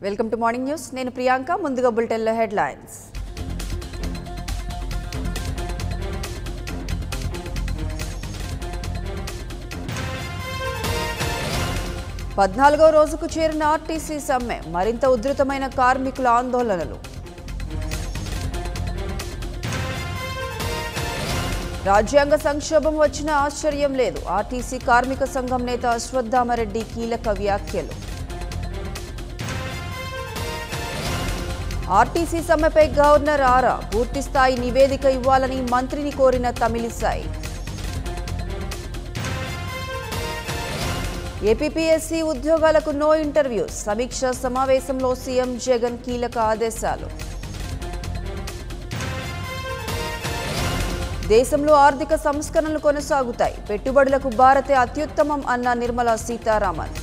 Welcome to morning news నేను ప్రియాంక ముందుగా బులెటిన్లో హెడ్లైన్స్ పద్నాలుగో రోజుకు చేరిన ఆర్టీసీ సమ్మె మరింత ఉధృతమైన కార్మికుల ఆందోళనలు రాజ్యాంగ సంక్షోభం వచ్చిన ఆశ్చర్యం లేదు ఆర్టీసీ కార్మిక సంఘం నేత అశ్వత్థామరెడ్డి కీలక వ్యాఖ్యలు ఆర్టీసీ సమ్మెపై గవర్నర్ ఆరా పూర్తిస్థాయి నివేదిక ఇవ్వాలని మంత్రిని కోరిన తమిళిసాయి ఏపీపీఎస్సీ ఉద్యోగాలకు నో ఇంటర్వ్యూస్ సమీక్ష సమావేశంలో సీఎం జగన్ కీలక ఆదేశాలు దేశంలో ఆర్థిక సంస్కరణలు కొనసాగుతాయి పెట్టుబడులకు భారతే అత్యుత్తమం అన్న Nirmala Sitharaman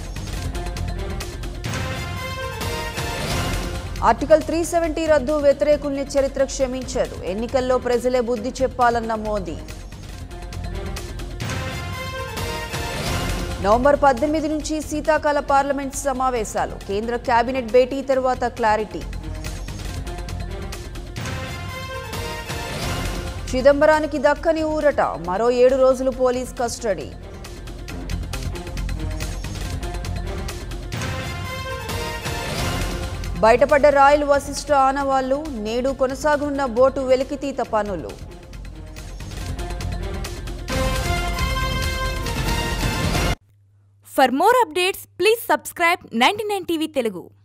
article three seventy రద్దు వ్యతిరేకుల్ని చరిత్ర క్షమించదు ఎన్నికల్లో ప్రజలే బుద్ధి చెప్పాలన్న మోదీ నవంబర్ పద్దెనిమిది నుంచి శీతాకాల పార్లమెంట్ సమావేశాలు కేంద్ర కేబినెట్ భేటీ తర్వాత క్లారిటీ చిదంబరానికి దక్కని ఊరట మరో ఏడు రోజులు పోలీస్ కస్టడీ బయటపడ్డ రాయల్ వశిష్ఠ ఆనవాళ్లు నేడు కొనసాగున్న బోటు వెలికితీత పనులు For more updates, please subscribe 99 TV Telugu.